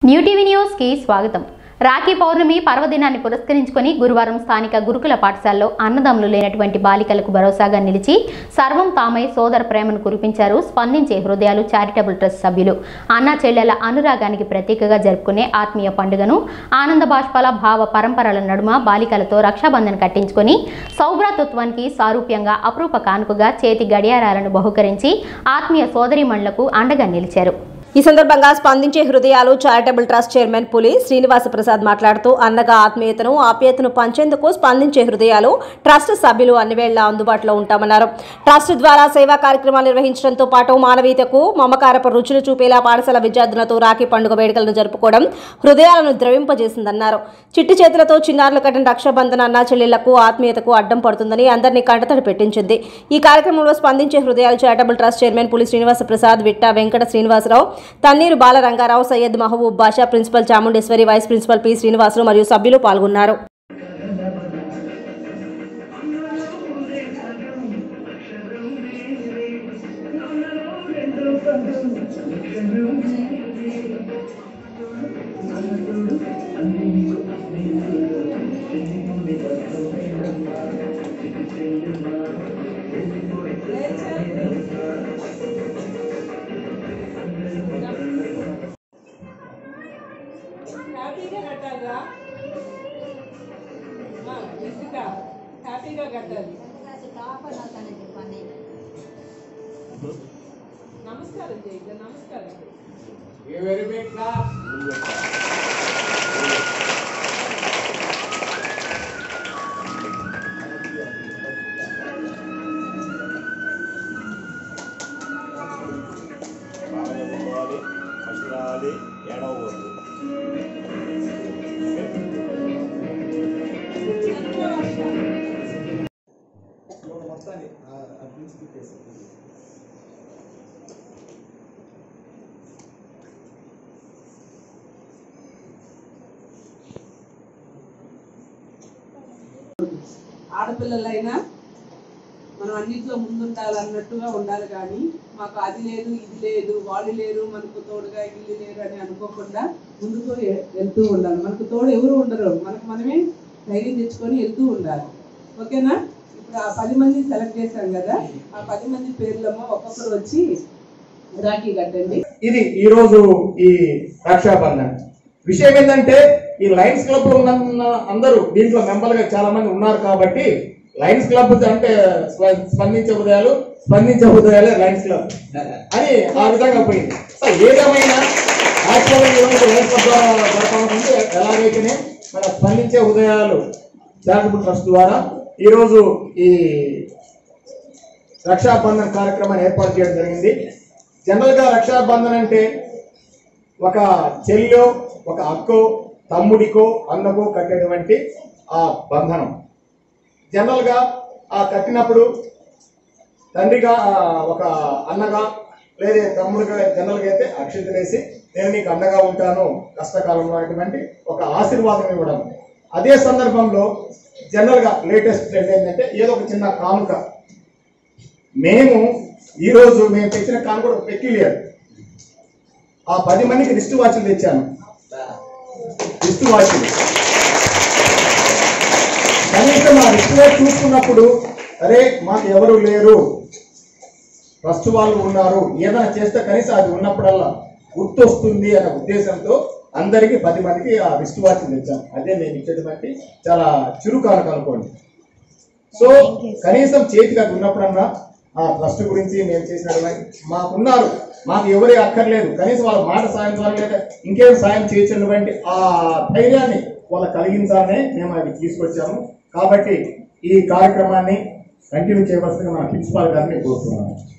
new TV న్యూస్కి స్వాగతం రాఖీ పౌర్ణమి పర్వదినాన్ని పురస్కరించుకొని గురువారం స్థానిక గురుకుల పాఠశాలలో అన్నదమ్ములు లేనటువంటి బాలికలకు భరోసాగా నిలిచి సర్వం తామై సోదర ప్రేమను కురిపించారు స్పందించే హృదయాలు చారిటబుల్ ట్రస్ట్ సభ్యులు అన్న చెల్లెల అనురాగానికి ప్రతీకగా జరుపుకునే ఆత్మీయ పండుగను ఆనంద బాష్పాల భావ పరంపరల నడుమ బాలికలతో రక్షాబంధన్ కట్టించుకొని సౌభ్రాతృత్వానికి సారూప్యంగా అపరూప కానుకగా చేతి గడియారాలను బహుకరించి ఆత్మీయ సోదరిమణులకు అండగా నిలిచారు ఈ సందర్భంగా స్పందించే హృదయాలు charitable trust chairman Puli Srinivasa Prasad మాట్లాడుతూ అన్నగా ఆత్మీయతను ఆప్యాయతను పంచేందుకు స్పందించే హృదయాలు ట్రస్ట్ సభ్యులు అన్ని వేళ అందుబాటులో ఉంటామన్నారు ట్రస్ట్ ద్వారా సేవా కార్యక్రమాలు నిర్వహించడంతో పాటు మానవీయతకు మమకారపు రుచులు చూపేలా పాఠశాల విద్యార్థులతో రాఖీ పండుగ వేడుకలను జరుపుకోవడం హృదయాలను ద్రవింపజేసిందన్నారు చిట్టి చేతులతో చిన్నారులు కట్టిన రక్షాబంధన అన్నా చెల్లెళ్లకు ఆత్మీయతకు అడ్డం పడుతుందని అందరినీ కంటతడి పెట్టించింది ఈ కార్యక్రమంలో స్పందించే హృదయాలు charitable trust chairman Puli Srinivasa Prasad Vitta Venkata Srinivasarao Tanneeru Balarangarao Syed Mahaboob Basha principal Chamundeswari vice principal P Srinivasulu మరియు సభ్యులు పాల్గొన్నారు హ్యాపీగా కట్టాలిరా ఆ, ఇసుక హ్యాపీగా కట్టాలి నమస్కారం చేయండి నమస్కారం వెరీ బిగ్ క్లాస్ బాగా చదువుకోవాలి ఫస్ట్ రావాలి ఏడవకూడదు మొత్తాన్ని అడ్మిన్స్ తిప్పేసి ఆడపిల్లలైనా మనం అన్నింటిలో ముందుండాలి అన్నట్టుగా ఉండాలి కానీ మాకు అది లేదు ఇది లేదు వాళ్ళు లేరు మనకు తోడుగా ఇల్లు లేరు అని అనుకోకుండా ముందుకు ఎ- వెళ్తూ ఉండాలి మనకు తోడు ఎవరు ఉండరు మనకు మనమే ధైర్యం తెచ్చుకొని వెళ్తూ ఉండాలి ఓకేనా ఇప్పుడు ఆ పది మందిని సెలెక్ట్ చేశాం కదా ఆ పది మంది పేర్లమ్మో ఒక్కొక్కరు వచ్చి రాఖీ కట్టండి ఇది ఈ రోజు ఈ రక్షాబంధన్ విషయం ఏంటంటే ఈ లయన్స్ క్లబ్ లో ఉన్న అందరూ దీంట్లో మెంబర్ గా చాలా మంది ఉన్నారు కాబట్టి లయన్స్ క్లబ్ అంటే స్ప- స్పందించే హృదయాలు స్పందించే హృదయాలే లయన్స్ క్లబ్ అని ఆ విధంగా పోయింది సో ఏదేమైనా యాక్చువల్గా ఈ రోజు లయన్స్ క్లబ్ ద్వారా జరపాలనుకుంటే ఎలాగైతేనే మన స్పందించే హృదయాలు చారిటబుల్ ట్రస్ట్ ద్వారా ఈరోజు ఈ రక్షాబంధన్ కార్యక్రమాన్ని ఏర్పాటు చేయడం జరిగింది జనరల్ గా రక్షాబంధన్ అంటే ఒక చెల్లో ఒక అక్కో తమ్ముడికో అన్నకో కట్టేటువంటి ఆ బంధనం జనరల్ గా ఆ కట్టినప్పుడు తండ్రిగా ఆ, ఒక అన్నగా లేదా తమ్ముడిగా జనరల్ గా అయితే అక్షింతలు వేసి నేను నీకు అండగా ఉంటాను కష్టకాలంలో అనేటువంటి ఒక ఆశీర్వాదం ఇవ్వడం అదే సందర్భంలో జనరల్ గా లేటెస్ట్ ట్రెండ్ ఏంటంటే ఏదో ఒక చిన్న కానుక మేము ఈరోజు మేము తెచ్చిన కానుక ఒక పెక్యులియర్ ఆ పది మందికి రిస్ట్ వాచ్లు తెచ్చాను రిస్ట్ వాచ్లు కనీసం ఆ రిస్ట్ వాచ్ చూసుకున్నప్పుడు అరే మాకు ఎవరు లేరు ట్రస్ట్ వాళ్ళు ఉన్నారు ఏదైనా చేస్తే కనీసం అది ఉన్నప్పుడల్లా గుర్తొస్తుంది అనే ఉద్దేశంతో అందరికీ పది మందికి ఆ రిస్ట్ వాచ్ తెచ్చాను అదే నేను ఇచ్చేటువంటి చాలా చురుకాను అనుకోండి సో కనీసం చేతికి అది ఉన్నప్పుడన్నా ఆ ట్రస్ట్ గురించి మేము చేసినటువంటి మాకున్నారు మాకు ఎవరే అక్కర్లేదు కనీసం వాళ్ళ మాట సాయం ద్వారా లేదా ఇంకేం సాయం చేసినటువంటి ఆ ధైర్యాన్ని వాళ్ళ కలిగించాలనే మేము అవి తీసుకొచ్చాము కాబట్టి ఈ కార్యక్రమాన్ని కంటిన్యూ చేయవలసిందిగా మన ప్రిన్సిపాల్ గారిని కోరుతున్నాను